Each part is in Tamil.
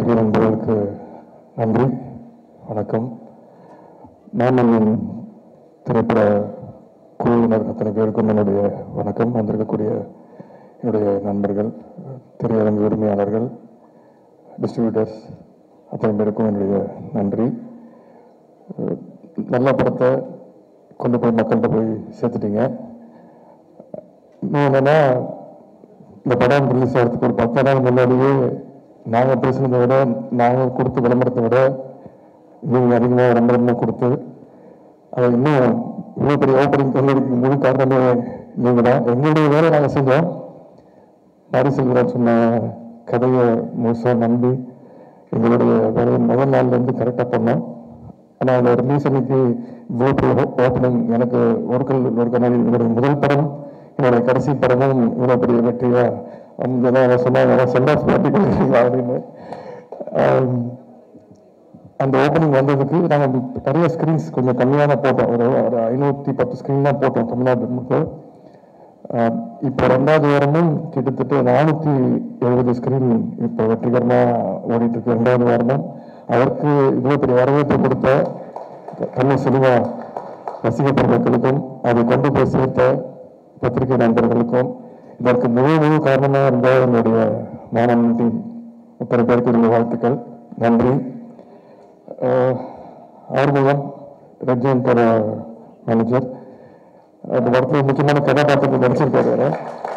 பத்திரிகை நண்பர்களுக்கு நன்றி வணக்கம் மாமன்னன் திரைப்பட குழுவினர் அத்தனை பேருக்கும் என்னுடைய வணக்கம் வந்திருக்கக்கூடிய என்னுடைய நண்பர்கள் திரையரங்கு உரிமையாளர்கள் டிஸ்ட்ரிபியூட்டர்ஸ் அத்தனை பேருக்கும் என்னுடைய நன்றி அஹ் நல்ல படத்தை கொண்டு போய் மக்கள்கிட்ட போய் சேர்த்துட்டீங்க இன்னும் என்னன்னா இந்த படம் ரிலீஸ் ஆகிறதுக்கு ஒரு பத்து நாள் முன்னாடியே நாங்கள் பேசுனதை விட நாங்கள் கொடுத்த விளம்பரத்தை விட நீங்கள் அதிகமாக விளம்பரமாக கொடுத்து அதை இன்னும் இவ்வளோ பெரிய ஓப்பனிங் கொண்டதுக்கு முழு காரணமே நீங்கள் தான் எங்களுடைய வேலை நாங்கள் செஞ்சோம் பாரி செல்வராஜ் சொன்ன கதையை முழுசாக நம்பி எங்களுடைய வேலையை முதல் நாள்லேருந்து கரெக்டாக பண்ணோம் ஆனால் அந்த ரிலீஸ் அன்னைக்கு இவ்வளோ பெரிய ஓப்பனிங் எனக்கு ஒரு கல் ஒரு கண்ணாடி என்னுடைய முதல் படம் என்னுடைய கடைசி படமும் இவ்வளோ பெரிய வெற்றியா அவங்க தான் அவன் சொன்னாங்க சென்ட் ஆஃப் பார்ட்டி கொடுக்குறீங்களா அப்படின்னு ஆம், அந்த ஓப்பனிங் வந்ததுக்கு நாங்கள் நிறைய ஸ்க்ரீன்ஸ் கொஞ்சம் கம்மியாக தான் போட்டோம் ஒரு ஒரு ஐநூற்றி பத்து ஸ்க்ரீன் தான் போட்டோம் தமிழ்நாடு முழுக்க ஆஹ் இப்போ ரெண்டாவது வாரமும் கிட்டத்தட்ட நானூற்றி எழுபது ஸ்க்ரீன் இப்போ வெற்றிகரமாக ஓடிட்டு இருக்கு ரெண்டாவது வாரமும் அவருக்கு இவ்வளோ பெரிய வரவேற்பு கொடுத்த தமிழ் சினிமா ரசிக பெருமக்களுக்கும் அதை கொண்டு போய் சேர்த்த பத்திரிகை நண்பர்களுக்கும் இதற்கு முழு முழு காரணமாக இருந்த என்னுடைய மாணவன் டீம் இத்தனை பேருக்கு என்னுடைய வாழ்த்துக்கள் நன்றி ஆஹ் ஆறுமுகம் ரஜினியோட மேனேஜர் அந்த படத்துல முக்கியமான கதாபாத்திரத்தை நடிச்சிருக்காரு அவரு.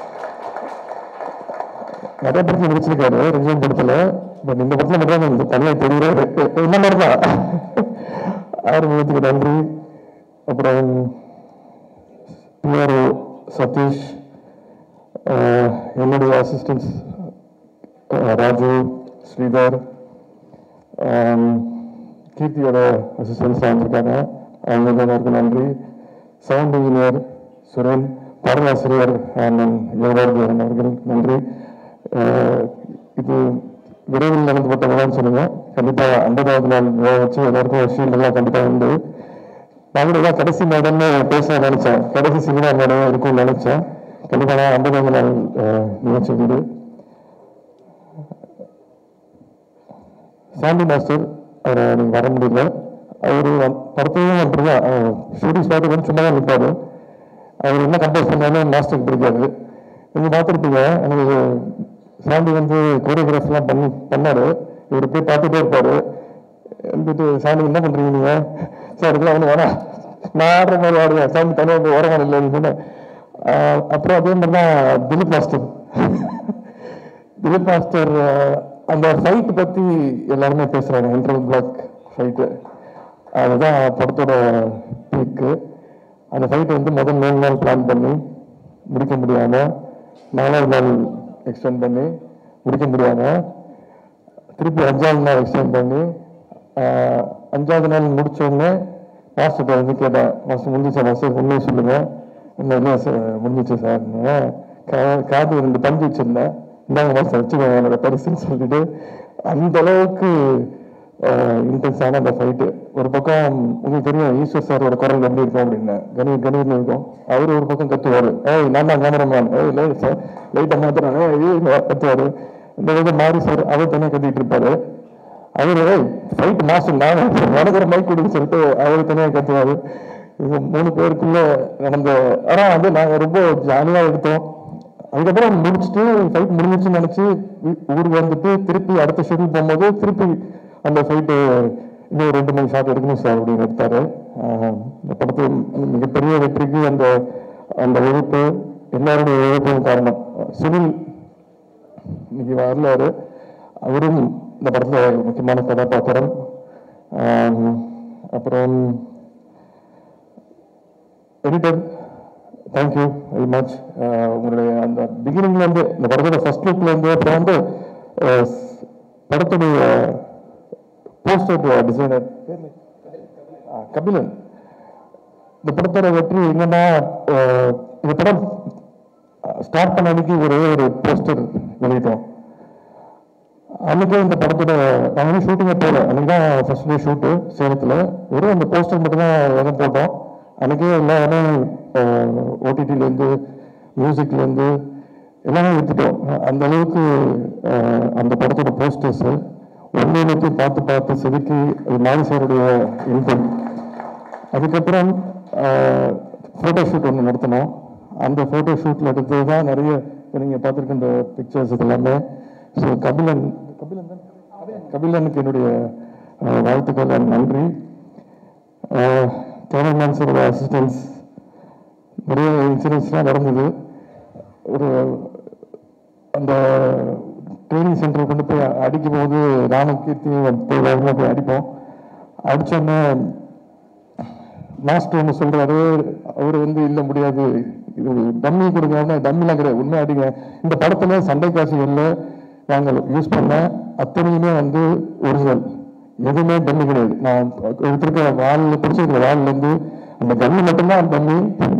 நிறைய படத்துல நடிச்சிருக்காரு ரஜினி படத்துல பட் இந்த படத்துல மட்டும் தான் எனக்கு தனியாக தெரியுறாரு என்ன மாதிரி தான் ஆறுமுகத்துக்கு நன்றி அப்புறம் பிஆர்ஓ சதீஷ் ஆஹ் என்னுடைய அசிஸ்டன்ஸ் ராஜு ஸ்ரீதர் ஆம், கீர்த்தியோட அசிஸ்டன்ஸ் வந்திருக்காங்க அவங்க எல்லாருக்கும் நன்றி சவுண்ட் இன்ஜினியர் சுரேன் பாடலாசிரியர் அண்ணன் யோகார்ஜன் அவர்கள் நன்றி ஆஹ், இது விரைவில் நடத்தப்பட்ட விழான்னு சொல்லுங்க கண்டிப்பாக ஐம்பதாவது நாள் விழா வச்சு எல்லாருக்கும் விஷயம் எல்லாம் கண்டிப்பாக உண்டு நான் தான் கடைசி மேடம்னு பேச நினைச்சேன் கடைசி சினிமா மேடம் இருக்கும்னு நினைச்சேன் கண்டிப்பாக நான் ஐம்பதாவது நாள் ஆஹ், நிகழ்ச்சி உண்டு சாண்டி மாஸ்டர் அவரை நீங்கள் வர முடியல அவர் படத்தையும் அப்படிதான் ஷூட்டிங் ஸ்பாட் வந்து சும்மா தான் நிற்பாரு அவர் என்ன கம்போஸ் பண்ணாலும் மாஸ்டருக்கு பிடிக்காது நீங்கள் பார்த்துருப்பீங்க எனக்கு சாண்டி வந்து கோரியோகிராஃப்லாம் பண்ணி பண்ணாரு இவர் போய் பார்த்துட்டே இருப்பாரு வந்துட்டு சாண்டி என்ன பண்ணுறீங்க நீங்கள் சார் இதெல்லாம் ஒன்றும் வேணாம் நான் ஆடுற மாதிரி ஆடுவேன் சாமி தனியாக போய் ஓரமான இல்லைன்னு சொன்னேன் ஆஹ் அப்புறம் அதே மாதிரி தான் திலீப் மாஸ்டர் திலீப் மாஸ்டர் அஹ், அந்த ஃபைட் பத்தி எல்லாருமே பேசுறாங்க இன்டர்வல் பிளாக் ஃபைட்டு அதுதான் படத்தோட பீக்கு அந்த ஃபைட் வந்து முதல் மூணு நாள் பிளான் பண்ணி முடிக்க முடியாம நாலாவது நாள் எக்ஸ்டெண்ட் பண்ணி முடிக்க முடியாம திருப்பி அஞ்சாவது நாள் எக்ஸ்டெண்ட் பண்ணி ஆஹ், அஞ்சாவது நாள் முடிச்ச உடனே மாஸ்டர்கிட்ட வந்து கேட்டேன் மாஸ்டர் முடிஞ்சிச்சா மாஸ்டர் உண்மையை சொல்லுங்க இன்னும் இல்லை சார் முடிஞ்சிச்சு சார் கா- காது ரெண்டு பஞ்சு வச்சிருந்தேன் இந்தாங்க மாஸ்டர் வச்சுக்கோங்க என்னோட பரிசுன்னு சொல்லிட்டு அந்த அளவுக்கு இன்டென்ஸான அந்த ஃபைட்டு ஒரு பக்கம் உங்களுக்கு தெரியும் ஈஸ்வர் சாரோட குரல் எப்படி இருக்கும் அப்படின்னு கணீர் கணீர்னு இருக்கும் அவர் ஒரு பக்கம் கத்துவார் ஏய் நான் தான் கேமராமேன் ஏய் லைட் சார் லைட்டை மாத்துறாங்க ஏய் கத்துவார் இந்த பக்கம் மாறி சார் அவர் தனியாக கத்திட்டு இருப்பாரு அவரு ஃபைட் மாசம் நான் வடக்கிற மைக் கொடுன்னு சொல்லிட்டு அவரு தனியாக கத்துவாரு இவங்க மூணு பேருக்குள்ள நடந்த ஆனா வந்து நாங்க ரொம்ப ஜாலியா எடுத்தோம் அதுக்கப்புறம் முடிச்சுட்டு ஃபைட் முடிஞ்சிச்சுன்னு நினைச்சு வீ- ஊருக்கு வந்துட்டு திருப்பி அடுத்த ஷெட்யூல் போகும்போது திருப்பி அந்த ஃபைட்டு இன்னும் ரெண்டு மூணு ஷாட் எடுக்கணும் சார் அப்படின்னு எடுத்தாரு ஆஹ் இந்த படத்து மிகப்பெரிய வெற்றிக்கு அந்த அந்த உழைப்பு எல்லாருடைய உழைப்பும் காரணம் சுனில் இன்னைக்கு வரலாறு அவரும் இந்த படத்துல ஒரு முக்கியமான கதாபாத்திரம் ஆம், அப்புறம் எடிட்டர் தேங்க்யூ வெரி மச் உங்களுடைய அந்த பிகினிங்ல இருந்து இந்த படத்தோட ஃபர்ஸ்ட் லுக்ல இருந்து அப்புறம் வந்து அஹ், படத்துடைய போஸ்டர் டிசைனர் கபிலன் இந்த படத்தோட வெற்றி என்னன்னா அஹ், இந்த படம் ஸ்டார்ட் பண்ண அன்னைக்கு ஒரே ஒரு போஸ்டர் வெளியிட்டோம் அன்னைக்கே இந்த படத்தோட நாங்கள் ஷூட்டிங்கே போகல அன்னைக்கு தான் ஃபர்ஸ்ட் டே ஷூட்டு சேலத்தில் வெறும் அந்த போஸ்டர் மட்டும் தான் இடம் போட்டோம் அன்னைக்கே எல்லா இடம் ஓடிடிலேருந்து மியூசிக்லேருந்து எல்லாமே எடுத்துட்டோம் அந்த அளவுக்கு அஹ், அந்த படத்தோட போஸ்டர்ஸு ஒன்று ஒன்றுத்தையும் பார்த்து பார்த்து செதுக்கி அது மாரி சாருடைய இன்பம் அதுக்கப்புறம் ஃபோட்டோ ஷூட் ஒன்று நடத்தினோம் அந்த ஃபோட்டோ ஷூட்டில் எடுத்தது தான் நிறைய இப்போ நீங்கள் பார்த்துருக்க இந்த பிக்சர்ஸ் இது எல்லாமே ஸோ கபிலன் கபிலன் தான் கபிலனுக்கு என்னுடைய அஹ், வாழ்த்துக்கள் and நன்றி கேமராமேன்ஸோட அசிஸ்டன்ஸ் நிறைய இன்சிடென்ட்ஸ்லாம் நடந்தது ஒரு அந்த ட்ரைனிங் சென்டர் கொண்டு போய் அடிக்கும் போது நானும் கீர்த்தி போய் வேகமாக போய் அடிப்போம் அடித்தோன்னே மாஸ்டர் ஒன்று சொல்றாரு அவர் வந்து இல்லை முடியாது இது டம்மி கொடுங்க டம்மிலாம் கிடையாது உண்மை அடிங்க இந்த படத்துல சண்டை காட்சிகள்ல நாங்கள் யூஸ் பண்ண அத்தனையுமே வந்து ஒரிஜினல் எதுவுமே டம்மி கிடையாது நான் எடுத்திருக்க வாலில் பிடிச்சிருக்கிற வால்ல இருந்து அந்த டம்மி மட்டும்தான் டம்மி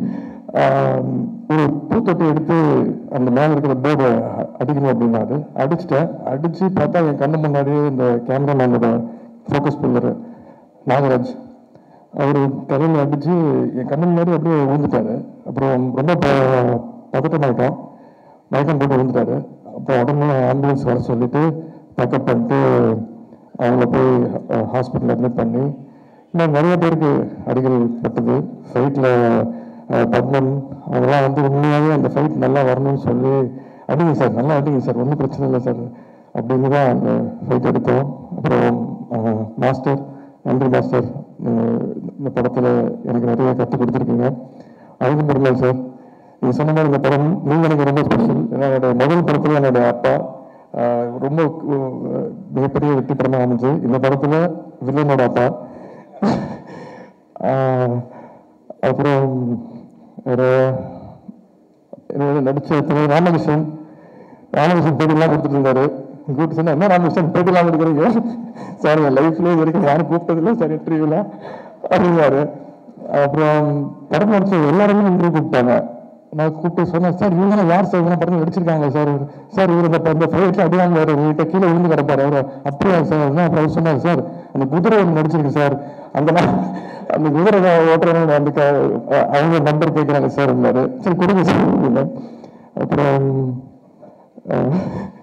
ஒரு பூத்தொட்டி எடுத்து அந்த மேல இருக்கிற போர்டை அடிக்கணும் அப்படின்னாரு அடிச்சிட்டேன் அடிச்சு பார்த்தா என் கண்ணு முன்னாடியே இந்த கேமராமேனோட ஃபோக்கஸ் புல்லர் நாகராஜ் அவர் தலையில் அடிச்சு என் கண்ணு முன்னாடி அப்படியே விழுந்துட்டாரு அப்புறம் ரொம்ப ப- பதட்டமாயிட்டோம் மயக்கம் போட்டு விழுந்துட்டாரு அப்போ உடனே ஆம்புலன்ஸ் வர சொல்லிட்டு பேக்கப் பண்ணிட்டு அவங்கள போய் ஹாஸ்பிட்டல் அட்மிட் பண்ணி இன்னும் நிறைய பேருக்கு அடிகள் பட்டது ஃபைட்டில் பத்மன் அவங்களாம் வந்து உண்மையாகவே அந்த ஃபைட் நல்லா வரணும்னு சொல்லி அடிங்க சார் நல்லா அடிங்க சார் ஒன்றும் பிரச்சனை இல்லை சார் அப்படின்னு தான் அந்த ஃபைட் எடுத்தோம் அப்புறம் மாஸ்டர் நன்றி மாஸ்டர் அஹ் இந்த படத்தில் எனக்கு நிறைய கற்றுக் கொடுத்துருக்கீங்க அழகு முருகன் சார் நீங்கள் சொன்ன மாதிரி இந்த படம் நீங்கள் எனக்கு ரொம்ப ஸ்பெஷல் ஏன்னா என்னோட முதல் படத்தில் என்னோட அப்பா அஹ் ரொம்ப அஹ், மிகப்பெரிய வெற்றி படமாக அமைஞ்சு இந்த படத்தில் வில்லனோட அப்பா அஹ், அப்புறம் ஒரு என்னோட நடிச்ச துணை ராமகிருஷ்ணன் ராமகிருஷ்ணன் பேட்டிலாம் கொடுத்துட்டு இருந்தாரு கூப்பிட்டு சொன்னா என்ன ராமகிருஷ்ணன் பேட்டிலாம் கொடுக்குறீங்க சார் என் லைஃப்ல இது வரைக்கும் யாரும் கூப்பிட்டதில்லை சார் இன்டர்வியூல அப்படின்னாரு அப்புறம் படம் நடிச்ச எல்லாருமே இன்டர்வியூ கூப்பிட்டாங்க நான் கூப்பிட்டு சொன்னேன் சார் இவங்க யார் சார் இவங்க படம் நடிச்சிருக்காங்க சார் சார் இவர் இந்த இந்த ஃபைட்ல அடிவாங்க வேறு உங்ககிட்ட கீழே விழுந்து கிடப்பாரு அவர் அப்படியா சார் அப்புறம் அவர் சொன்னார் சார் அந்த குதிரை ஒன்று நடிச்சிருக்கு சார் அந்த நா- அந்த குதிரை ஓட்டுறவங்க அந்த க- அவங்க நம்பர் கேட்குறாங்க சார் இருந்தாரு சரி கொடுங்க சார் அப்படின்னேன். அப்புறம் அஹ்,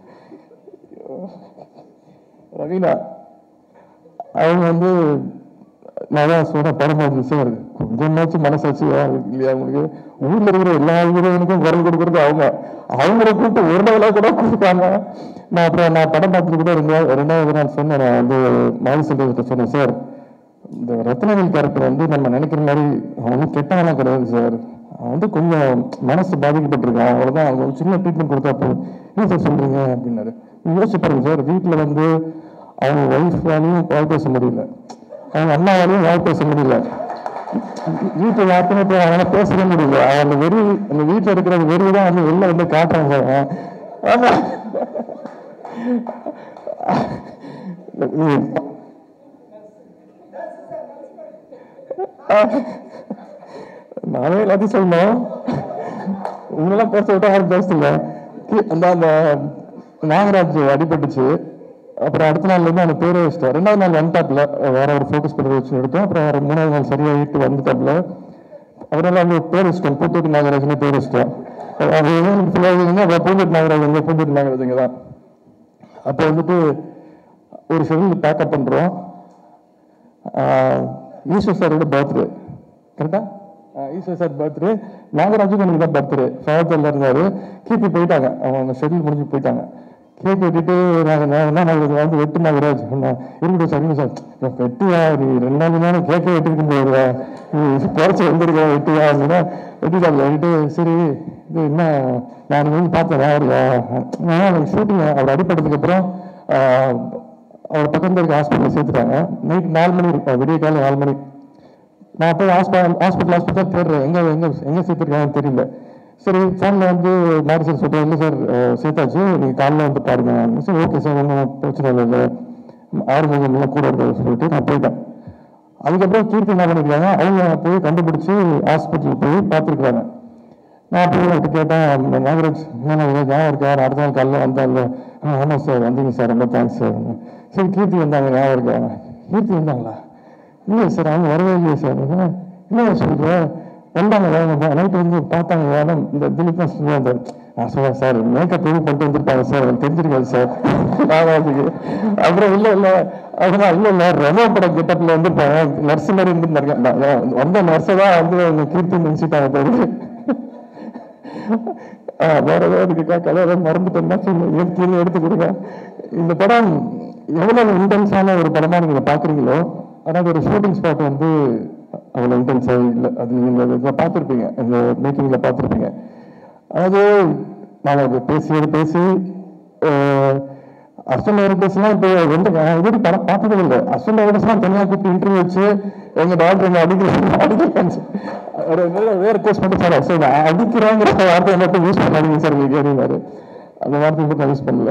ரவீனா அவங்க வந்து நான் தான் சொன்ன படம் பார்த்து சார் கொஞ்சமாச்சும் மனசாச்சு இல்லையா உங்களுக்கு ஊர்ல இருக்கிற எல்லா ஹீரோயினுக்கும் குரல் கொடுக்கறது அவங்க அவங்கள கூப்பிட்டு ஒரு நாளாக கூட கொடுத்தாங்க நான் அப்புறம் நான் படம் பார்த்துட்டு கூட ரெண்டாவது ரெண்டாவது நாள் சொன்னேன் நான் வந்து மாரி செல்வத்தை சொன்னேன் சார் இந்த ரத்னவேல் கேரக்டர் வந்து நம்ம நினைக்கிற மாதிரி அவன் வந்து கெட்டவனா கிடையாது சார் அவன் வந்து கொஞ்சம் மனசு பாதிக்கப்பட்டிருக்கான் அவ்வளவுதான் அவங்க ஒரு சின்ன ட்ரீட்மெண்ட் கொடுத்தா போதும் என்ன சார் சொல்றீங்க அப்படின்னாரு நீங்க யோசிச்சு பாருங்க சார் வீட்டில் வந்து அவங்க ஒய்ஃபாலையும் வாய் பேச முடியல அவங்க அண்ணாவாலையும் வாய் பேச முடியல வீட்டில் யாருக்குமே போய் அவனால பேசவே முடியல அவன் அந்த வெறி அந்த வீட்டில் இருக்கிற அந்த வெறி தான் வந்து வெளில வந்து காட்டுறாங்க சார் ஆமா நீ- நானே எல்லாத்தையும் சொல்லணும் உங்களெல்லாம் பேச விட்டா யாரும் பேசல கி- அந்த அந்த நாகராஜ் அடிபட்டுச்சு அப்புறம் அடுத்த நாள்ல இருந்து அந்த பேரை வச்சிட்டேன் ரெண்டாவது நாள் வந்துட்டாப்ல வேற ஒரு ஃபோக்கஸ் பண்ணி வச்சு எடுத்தோம் அப்புறம் ஒரு மூணாவது நாள் சரியாகிட்டு வந்துட்டாப்ல அவரெல்லாம் வந்து பேர் வச்சிட்டோம் பூத்தோட்டி நாகராஜ்னு பேர் வச்சிட்டோம் அது எனக்கு ஃபுல்லாக அப்புறம் பூந்தோட்டி நாகராஜ் எங்க பூந்தோட்டி நாகராஜ் இங்க தான் அப்போ வந்துட்டு ஒரு ஷெடியூல் பேக்கப் பண்றோம் ஆஹ் ஈஸ்வர் சாரோட பர்த்டே கரெக்டா ஈஸ்வர் சார் பர்த்டே நாகராஜுக்கு எனக்கு தான் பர்த்டே ஃபேவத்தில் இருந்தாரு கீர்த்தி போயிட்டாங்க அவங்க ஷெட்யூல் முடிஞ்சு போயிட்டாங்க கேக் வெட்டிட்டு நாங்கள் நான் என்ன நாங்கள் வந்து வெட்டு நாகராஜ் நான் இருக்கட்டும் சரிங்க சார் நான் வெட்டியா நீ ரெண்டு நாள் நேரம் கேக்கே வெட்டிருக்க முடியாதுடா நீ குறைச்சி வந்திருக்க வெட்டியா அப்படின்னா வெட்டிட்டாங்க வெட்டிட்டு சரி இது என்ன நான் வந்து பார்த்தேன் அவர் ஷூட்டிங் அவர் அடிப்பட்டதுக்கு அப்புறம் ஆஹ், அவர் பக்கத்துல இருக்க ஹாஸ்பிட்டல் சேர்த்துட்டாங்க நைட் நாலு மணி இருக்கும் விடிய காலை நாலு மணி நான் போய் ஹாஸ்பிட்டல் ஹாஸ்பிட்டல் ஹாஸ்பிட்டல் தேடுறேன் எங்க எங்க எங்க சேர்த்துருக்காங்க தெரியல சரி ஃபோனில் வந்து மாரி சார் சொல்கிறேன் இல்லை சார் அஹ், சேர்த்தாச்சு நீங்கள் காலைல வந்து பாருங்க சரி ஓகே சார் ஒன்றும் பிரச்சனை இல்லை இல்லை ஆறுமுகம் எல்லாம் கூட இருக்க சொல்லிட்டு நான் போயிட்டேன் அதுக்கப்புறம் கீர்த்தி என்ன பண்ணிருக்காங்க அவங்க போய் கண்டுபிடிச்சு ஹாஸ்பிட்டல் போய் பார்த்துருக்குறாங்க நான் போய் அவர்கிட்ட கேட்டேன் இந்த நாகராஜ் என்ன நாகராஜ் ஞாபகம் இருக்கா நான் அடுத்த நாள் காலைல வந்தால ஆ ஆமாம் சார் வந்தீங்க சார் ரொம்ப தேங்க்ஸ் சார் சரி கீர்த்தி வந்தாங்க ஞாபகம் இருக்கா கீர்த்தி வந்தாங்களா இல்லை சார் அவங்க வரவே இல்லையே சார் என்ன சொல்ற வந்தாங்க நைட்டு வந்து பார்த்தாங்க வேணும் இந்த திலீப் சொல்லுவாங்க நான் சொன்னேன் சார் மேக்கப் எதுவும் பண்ணிட்டு வந்திருப்பாங்க சார் எனக்கு தெரிஞ்சிருக்காது சார் ராமாஜிக்கு அப்புறம் இல்லை இல்லை அதெல்லாம் இல்லை இல்லை ரெமோ படம் கெட்டப்பில் வந்திருப்பாங்க நர்ஸ் மாதிரி இருந்துருந்தாங்க நான் வந்த நர்ஸை தான் வந்து அவங்க கீர்த்தி நினச்சிட்டாங்க போது ஆ, வேற ஏதாவது இருக்குக்கா கதை ஏதாவது மறந்துட்டேன்னா சொல்லுங்க எடுத்து எடுத்து கொடுங்க இந்த படம் எவ்வளவு இன்டென்ஸான ஒரு படமா நீங்க பாக்குறீங்களோ அதாவது ஒரு ஷூட்டிங் ஸ்பாட் வந்து அவ்வளவு இன்டென்ஸா இல்லை அது நீங்க இதில் பார்த்துருப்பீங்க இந்த மேக்கிங்ல பார்த்துருப்பீங்க அதாவது நாங்கள் பேசி பேசி அஸ்டன் டைரக்டர்ஸ்லாம் இப்போ வந்து நான் இதுவரை படம் பார்த்ததே இல்லை அஸ்டன் டைரக்டர்ஸ்லாம் தனியாக கூப்பிட்டு இன்டர்வியூ வச்சு எங்க டாக்டர் எங்க அடிக்கிற அடிக்கிறேன் ஒரு வேற கோர்ஸ் மட்டும் சார் சார் அடிக்கிறாங்கிற வார்த்தையை மட்டும் யூஸ் பண்ணாதீங்க சார் நீங்க கேட்டீங்க அந்த வார்த்தையை மட்டும் நான் யூஸ் பண்ணல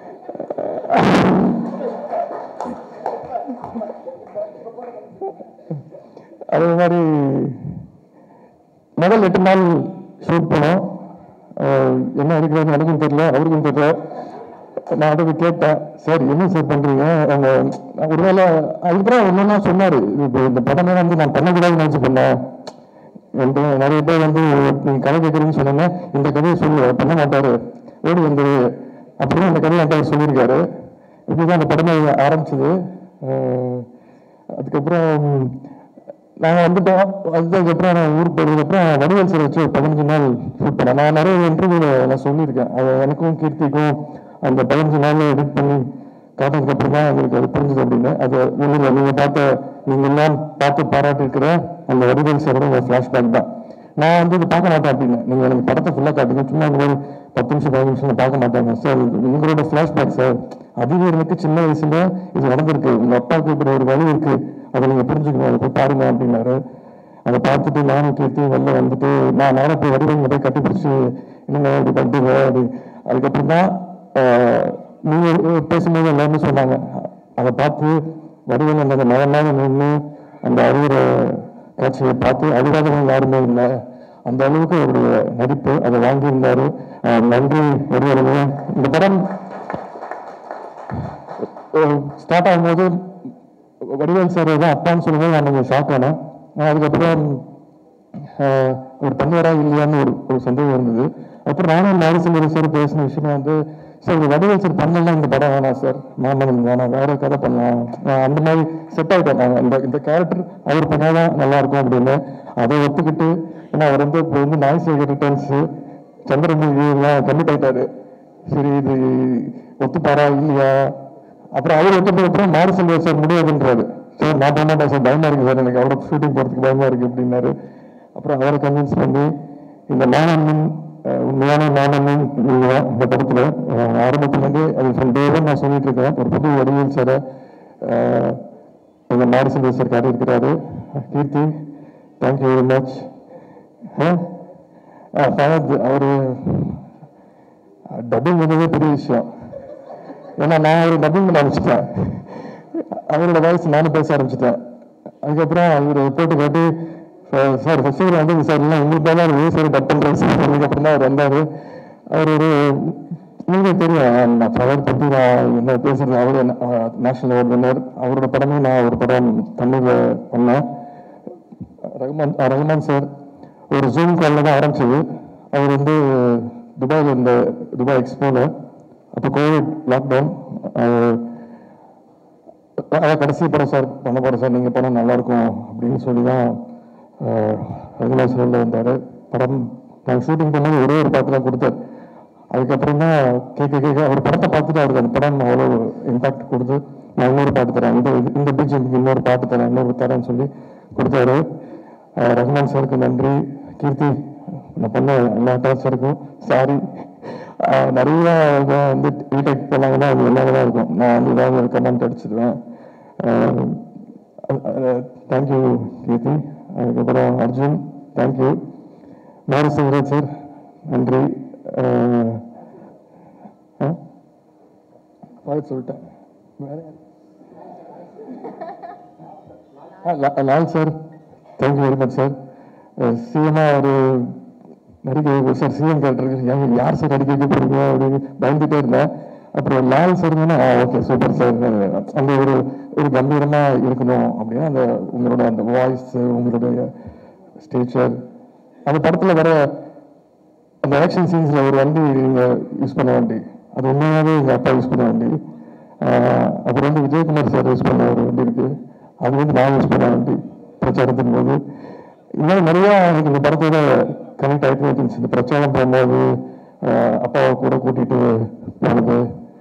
அதே மாதிரி முதல் எட்டு நாள் ஷூட் பண்ணோம் அஹ் என்ன இருக்கிறது எனக்கும் தெரியல அவருக்கும் தெரியல நான் அதுக்கு கேட்டேன் சார் என்ன சார் பண்றீங்க அவங்க ஒருவேளை அதுக்கப்புறம் ஒன்னொன்னா சொன்னாரு இப்போ இந்த படமே வந்து நான் பண்ணக்கூடாதுன்னு நினைச்சு பண்ணேன் என்கிட்ட நிறைய பேர் வந்து நீங்க கதை கேட்குறீங்கன்னு சொன்னீங்க இந்த கதையை சொல்லு அவர் பண்ண மாட்டாரு ஓடி வந்து அப்படின்னு அந்த கதையை என்கிட்ட அவர் சொல்லியிருக்காரு இப்படிதான் அந்த படமே ஆரம்பிச்சது அஹ் அதுக்கப்புறம் நாங்கள் வந்துட்டோம் அதுக்கப்புறம் நான் ஊருக்கு போனதுக்கப்புறம் வடிவல் சார் வச்சு ஒரு பதினஞ்சு நாள் ஷூட் பண்ணேன் நான் நிறைய இன்டர்வியூவில் நான் சொல்லியிருக்கேன் அது எனக்கும் கீர்த்திக்கும் அந்த பதினஞ்சு நாள் எடிட் பண்ணி காட்டினதுக்கு அப்புறம் தான் எங்களுக்கு அது புரிஞ்சுது அப்படின்னு அது உங்களுக்கு நீங்கள் பார்த்த நீங்கள் எல்லாம் பார்த்து பாராட்டிருக்கிற அந்த வடிவல் சாரோட ஒரு ஃப்ளாஷ்பேக் தான் நான் வந்து இது பார்க்க மாட்டேன் அப்படின்னு நீங்கள் எனக்கு படத்தை ஃபுல்லாக காட்டுங்க சும்மா இந்த மாதிரி பத்து நிமிஷம் பதினஞ்சு நிமிஷம் பார்க்க மாட்டாங்க சார் உங்களோட ஃப்ளாஷ்பேக் சார் அதிகருக்கு சின்ன வயசுல இது நடந்திருக்கு உங்க அப்பாவுக்கு இப்படி ஒரு வழி இருக்கு அதை நீங்க புரிஞ்சுக்கணும் அதை போய் பாருங்க அப்படின்னாரு அதை பார்த்துட்டு நானும் கேட்டு வெளில வந்துட்டு நான் நேரம் போய் வடிவங்க போய் கட்டிப்பிடிச்சு என்னங்க இப்படி பண்ணிட்டு அப்படி அதுக்கப்புறம் தான் ஆஹ், நீங்க பேசும்போது எல்லாருமே சொன்னாங்க அதை பார்த்து வடிவங்க அந்த மகனாக நின்று அந்த அழுகிற காட்சியை பார்த்து அழுகாதவங்க யாருமே இல்லை அந்த அளவுக்கு அவருடைய நடிப்பு அதை வாங்கியிருந்தாரு ஆஹ், நன்றி வடிவங்க இந்த படம் ஸ்டார்ட் ஆகும்போது வடிவேல் சார் தான் அப்பான்னு சொல்லும்போது நான் கொஞ்சம் ஷாக் ஆனேன் நான் அதுக்கப்புறம் ஆஹ், ஒரு பண்ணுவாரா இல்லையான்னு ஒரு ஒரு சந்தேகம் இருந்தது அப்புறம் நானும் நாகசுந்தரி சார் பேசின விஷயம் வந்து சார் இந்த வடிவேல் சார் பண்ணலாம் இந்த படம் வேணாம் சார் மாமன் வேணாம் வேற கதை பண்ணலாம் நான் அந்த மாதிரி செட் ஆகிட்டோம் நாங்கள் இந்த இந்த கேரக்டர் அவர் பண்ணாதான் நல்லா இருக்கும் அப்படின்னு அதை ஒத்துக்கிட்டு ஏன்னா அவர் வந்து இப்போ வந்து நாய்சேகர் ரிட்டர்ன்ஸு சந்திரமுகி எல்லாம் கம்மிட் ஆயிட்டாரு சரி இது ஒத்துப்பாரா இல்லையா அப்புறம் அவர் ஒத்துப்பது அப்புறம் மாறு செல்வம் சார் முடியாதுன்றாரு சார் நான் பண்ண மாட்டேன் சார் பயமா இருக்கு சார் எனக்கு அவரோட ஷூட்டிங் போறதுக்கு பயமா இருக்கு அப்படின்னாரு அப்புறம் அவரை கன்வின்ஸ் பண்ணி இந்த மானம்மன் அஹ், உண்மையான மானம்மன் நீங்க தான் இந்த படத்துல அஹ், ஆரம்பத்துலேருந்து அது ஃப்ரம் டேவும் நான் சொல்லிட்டு இருக்கேன் ஒரு புது வடிவில் சாரை அஹ், எங்க மாறு செல்வம் சார் காட்டியிருக்கிறாரு Keerthi thank you very much Fahadh அவரு டப்பிங் பண்ணதே பெரிய விஷயம் ஏன்னா நான் ஒரு டப்பிங் பண்ண ஆரம்பிச்சிட்டேன் அவரோட வாய்ஸ் நானும் பேச ஆரம்பிச்சிட்டேன் அதுக்கப்புறம் அவர் போட்டு காட்டி சார் ஃபர்ஸ்ட் இயர் வந்து சார் இல்லை உங்களுக்கு தான் நான் சார் டப் பண்ணுறேன் சார் அதுக்கப்புறம் தான் அவர் வந்தார் அவர் ஒரு உங்களுக்கு தெரியும் நான் பவர் பற்றி நான் என்ன பேசுறது அவர் நேஷனல் அவார்ட் வின்னர் அவரோட படமே நான் ஒரு படம் தமிழில் பண்ணேன் ரஹ்மான் ஆ, ரஹ்மான் சார் ஒரு ஜூம் காலில் தான் ஆரம்பிச்சது அவர் வந்து துபாயில் இந்த துபாய் எக்ஸ்போல அப்போ கோவிட் லாக்டவுன் அதான் கடைசி படம் சார் பண்ண போகிறோம் சார் நீங்கள் படம் நல்லா இருக்கும் அப்படின்னு சொல்லி தான் ரகுநாத் சார்ல வந்தார் படம் நாங்கள் ஷூட்டிங் பண்ணது ஒரே ஒரு பாட்டு தான் கொடுத்தார் அதுக்கப்புறம் தான் கேட்க கேட்க அவர் படத்தை பார்த்துட்டு அவருக்கு அந்த படம் அவ்வளோ இம்பாக்ட் கொடுத்து நான் இன்னொரு பாட்டு தரேன் இந்த இந்த பிஜிஎம்க்கு இன்னொரு பாட்டு தரேன் இன்னொரு தரேன்னு சொல்லி கொடுத்தாரு அஹ் ரஹ்மான் சாருக்கு நன்றி கீர்த்தி நான் பண்ண எல்லா டான்ஸருக்கும் சாரி நிறைய இதை வந்து ரீடேக் பண்ணாங்கன்னா அது எல்லாமே தான் இருக்கும் நான் வந்து ஏதாவது ஒரு கமெண்ட் அடிச்சிடுவேன் தேங்க்யூ கீர்த்தி அதுக்கப்புறம் அர்ஜுன் தேங்க்யூ மாரி சிங்கராஜ் சார் நன்றி அஹ், ஆ? பாத்து சொல்லிட்டேன் வேற யாரு? ஆ, லா- Lal sir thank you very much sir சிஎம்மா ஒரு நடிக்க சார் சிஎம் கேட்டிருக்கு யார் சார் நடிக்க வைக்க போறீங்க அப்படின்னு பயந்துட்டே இருந்தேன் அப்புறம் லால் சார் ஆ ஓகே சூப்பர் சார் அந்த ஒரு ஒரு கம்பீரமா இருக்கணும் அப்படின்னா அந்த உங்களோட அந்த வாய்ஸ் உங்களுடைய ஸ்டேச்சர் அந்த படத்துல வர அந்த ஆக்ஷன் சீன்ஸில் ஒரு வண்டி நீங்கள் யூஸ் பண்ண வண்டி அது உண்மையாகவே எங்கள் அப்பா யூஸ் பண்ண வண்டி ஆஹ் அப்புறம் வந்து விஜயகுமார் சார் யூஸ் பண்ண ஒரு வண்டி இருக்குது அது வந்து நான் யூஸ் பண்ண வண்டி பிரச்சாரத்தின் போது இந்த மாதிரி நிறையா எனக்கு இந்த படத்தோட கனெக்ட் ஆகிட்டு இருந்துச்சு இந்த பிரச்சாரம் போகும்போது ஆஹ் அப்பாவை கூட கூட்டிகிட்டு போனது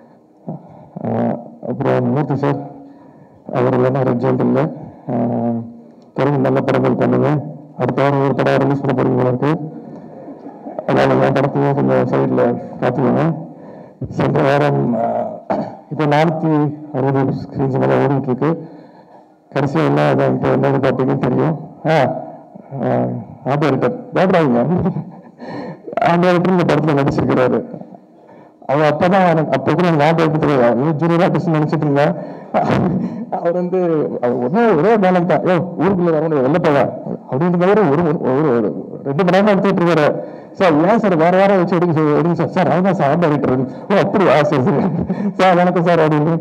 ஆஹ் அப்புறம் மூர்த்தி சார் அவர் இல்லைன்னா ரிசல்ட் இல்லை தொடர்ந்து நல்ல படங்கள் பண்ணுங்க அடுத்த வாரம் ஒரு படம் ரிலீஸ் பண்ண போறீங்க போல இருக்கு அதனால என் படத்தையும் கொஞ்சம் சைடில் பார்த்துக்கோங்க சென்ற வாரம் ஆஹ், இப்போ நானூற்றி அறுபது ஸ்க்ரீன்ஸ் மேலே ஓடிட்டு இருக்கு கடைசியாக என்ன அதை இப்போ என்ன பார்த்தீங்கன்னு தெரியும் ஆ ஆபரேட்டர் பயப்படாதீங்க ஆபரேட்டர் இந்த படத்தில் நடிச்சிருக்கிறாரு அவன் அப்பதான் எனக்கு அப்போ கூட எனக்கு ஞாபகம் இருக்கு தெரியாது ஜூனியர் ஆர்டிஸ்ட் நினைச்சிட்டு இருந்தேன் அவர் வந்து அவர் ஒரே ஒரே டேலண்ட் தான் ஏ ஊருக்குள்ள வர முடியாது வெளில போவா அப்படின்னு தவிர ஒரு ஒரு- ஒரு ஒரு ரெண்டு மணி நேரம் எடுத்துட்டு இருக்காரு சார் ஏன் சார் வேற வேற வச்சு எடுங்க சார் எடுங்க சார் சார் அவன் தான் சார் ஆபரேட்டர் ஓ அப்படியா சரி சரி சார் வணக்கம் சார் அப்படின்னு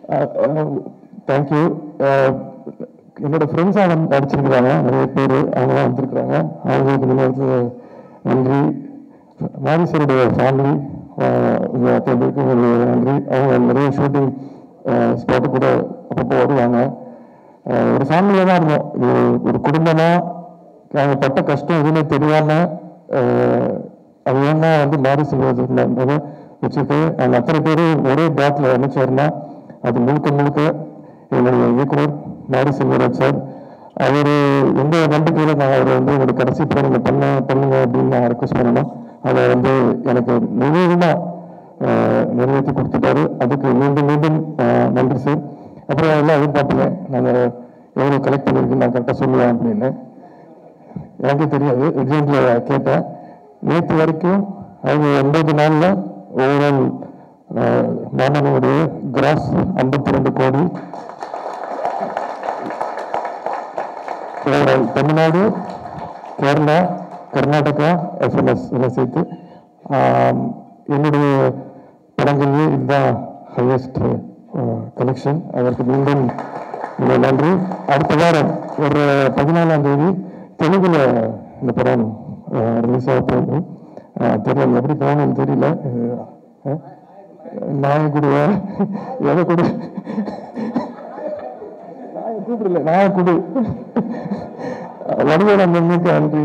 தேங்க்யூ என்னோட ஃப்ரெண்ட்ஸ் அவங்க நடிச்சிருக்கிறாங்க நிறைய பேர் அவங்க தான் வந்திருக்கிறாங்க அவங்களுக்கு இந்த நேரத்தில் நன்றி மாரிசருடைய ஃபேமிலி உங்க அத்தனை பேருக்கு உங்களுக்கு நன்றி அவங்க நிறைய ஷூட்டிங் ஸ்பாட்டு கூட அப்பப்போ வருவாங்க அஹ் ஒரு ஃபேமிலியாக தான் இருந்தோம் இது ஒரு குடும்பமாக அவங்க பட்ட கஷ்டம் எதுவுமே தெரியாம அஹ் அது ஏன்னா வந்து மாரி செல்வது வச்சுட்டு அவங்க அத்தனை பேர் ஒரே பேட்டில் அமைச்சாருன்னா அது முழுக்க முழுக்க என்னுடைய இயக்குனர் மாரி செல்வராஜ் சார் அவர் எந்த நம்பிக்கையில நான் அவர் வந்து என்னோட கடைசி படம் நீங்க பண்ண பண்ணுங்க அப்படின்னு நான் ரெக்வஸ்ட் பண்ணணும் அதை வந்து எனக்கு முழுவதுமா ஆஹ், நிறைவேற்றி கொடுத்துட்டாரு அதுக்கு மீண்டும் மீண்டும் ஆஹ், நன்றி சார் அப்புறம் எல்லாம் எதிர்பார்ப்பீங்க நாங்கள் எவ்வளோ கலெக்ட் பண்ணியிருக்கோம் நான் கரெக்டாக சொல்லுவேன் அப்படின்னு எனக்கே தெரியாது எக்ஸாம்பிள் கேட்டேன் நேற்று வரைக்கும் அவங்க எண்பது நாளில் ஓவரால் மாணவனுடைய கிராஸ் ஐம்பத்தி ரெண்டு கோடி ஓவரால் தமிழ்நாடு கேரளா கர்நாடகா எஸ்எல்எஸ் எல்லாம் சேர்த்து ஆம், என்னுடைய படங்கள்லேயே இதுதான் ஹையஸ்ட் கலெக்ஷன் அதற்கு மீண்டும் மிக நன்றி அடுத்த வாரம் ஒரு பதினாலாம் தேதி தெலுங்குல இந்த படம் ரிலீஸ் ஆக போகுது ஆஹ், தெரியல எப்படி போகணும்னு தெரியல அஹ், நான் கூட எதை கூட நான் கூப்பிடல நான் கொடு வடிவேல் அந்த அன்னைக்கு நன்றி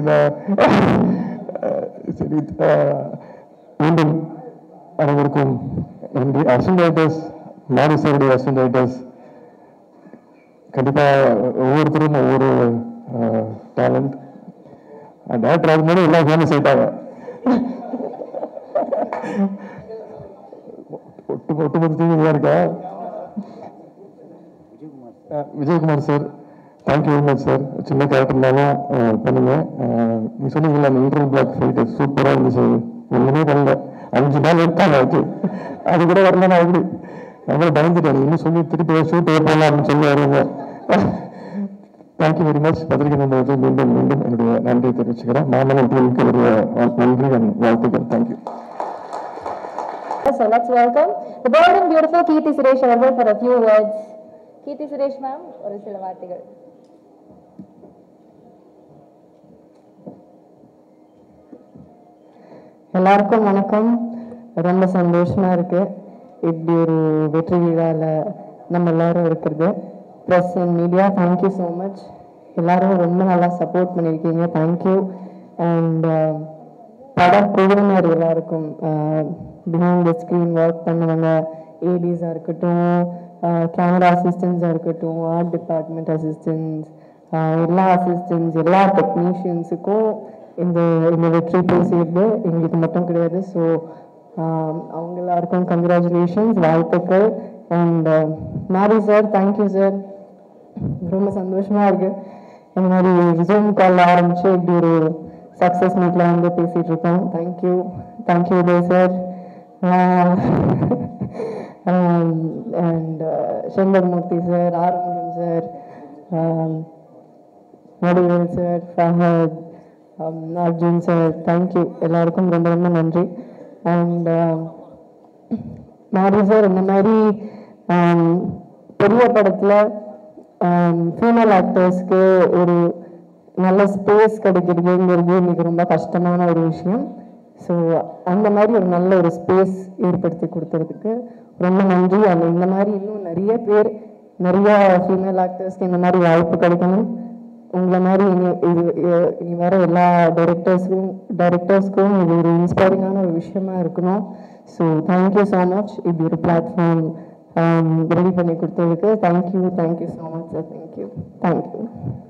சரி அஹ், மீண்டும் அனைவருக்கும் நன்றி அசிஸ்டன்ட் ரைட்டர்ஸ் மாரி சாருடைய அசிஸ்டன்ட் ரைட்டர்ஸ் கண்டிப்பா ஒவ்வொருத்தரும் ஒவ்வொரு டேலண்ட் டேரக்டர் ஆகும்போது எல்லாம் ஃபேமஸ் ஆயிட்டாங்க ஒட்டு ஒட்டுமொத்த தீவிரம் இருக்கா அஹ் Vijayakumar sir thank you very much sir சின்ன கேரக்டர்னாலும் அஹ், பண்ணுங்க அஹ், நீ சொன்னீங்கல்ல அந்த இன்டர்வல் பிளாக் ஃபைட் சூப்பராக இருந்துச்சு ஒன்றுமே பண்ணல அஞ்சு நாள் எடுத்தாங்க அது அது கூட வரல நான் எப்படி நம்மள பயந்துட்டேன் இன்னும் சொல்லி திருப்பி ஷூட் போடலாம் அப்படின்னு சொல்லி வருவாங்க தேங்க்யூ வெரி மச் பத்திரிகை நண்பர்களுக்கு மீண்டும் மீண்டும் என்னுடைய நன்றியை தெரிவிச்சுக்கிறேன் மாமல்லன் டீமுக்கு என்னுடைய நன்றி and வாழ்த்துக்கள் thank you So let's welcome the bold and beautiful Keerthi Suresh Avagal for a few words. Keerthi Suresh ma'am, ஒரு சில வார்த்தைகள். எல்லாருக்கும் வணக்கம் ரொம்ப சந்தோஷமா இருக்கு இப்படி ஒரு வெற்றி விழாவில் நம்ம எல்லாரும் இருக்கிறது press and media thank you so much எல்லாரும் ரொம்ப நல்லா சப்போர்ட் பண்ணியிருக்கீங்க தேங்க்யூ அண்ட் படக்குழுவினர் எல்லாருக்கும் பிஹைண்ட் த ஸ்க்ரீன் ஒர்க் பண்ணுவாங்க ஏடிஸாக இருக்கட்டும் கேமரா அசிஸ்டன்ஸாக இருக்கட்டும் ஆர்ட் டிபார்ட்மெண்ட் அசிஸ்டன்ஸ் எல்லா அசிஸ்டன்ஸ் எல்லா டெக்னீஷியன்ஸுக்கும் இந்த இந்த வெற்றி போய் சேர்ந்து எங்களுக்கு மட்டும் கிடையாது ஸோ அவங்க எல்லாருக்கும் கங்க்ராச்சுலேஷன்ஸ் வாழ்த்துக்கள் அண்ட் மாரி சார் தேங்க்யூ சார் ரொம்ப சந்தோஷமா இருக்கு இந்த மாதிரி ஜூம் கால் ஆரம்பிச்சு இப்படி ஒரு சக்ஸஸ் மீட்ல வந்து பேசிட்டு இருக்கோம் thank you thank you Uday sir and Sendharmoorthy sir Arumugam sir Vadivel sir Fahadh Arjun sir thank you எல்லாருக்கும் ரொம்ப ரொம்ப நன்றி அண்ட் மாரி சார் இந்த மாதிரி ஆம், பெரிய படத்தில் ஃபீமேல் ஆக்டர்ஸ்க்கு ஒரு நல்ல ஸ்பேஸ் கிடைக்கிறதுங்கிறது இன்னைக்கு ரொம்ப கஷ்டமான ஒரு விஷயம் ஸோ அந்த மாதிரி ஒரு நல்ல ஒரு ஸ்பேஸ் ஏற்படுத்தி கொடுத்ததுக்கு ரொம்ப நன்றி அந்த இந்த மாதிரி இன்னும் நிறைய பேர் நிறைய ஃபீமேல் ஆக்டர்ஸ்க்கு இந்த மாதிரி வாய்ப்பு கிடைக்கணும் உங்களை மாதிரி இனி இது இ- இனி வர எல்லா டைரக்டர்ஸ்க்கும் டைரக்டர்ஸ்க்கும் இது ஒரு இன்ஸ்பைரிங்கான ஒரு விஷயமா இருக்கணும் ஸோ தேங்க்யூ ஸோ மச் இப்படி ஒரு பிளாட்ஃபார்ம் ரெடி பண்ணி கொடுத்ததுக்கு thank you thank you so much sir thank you thank you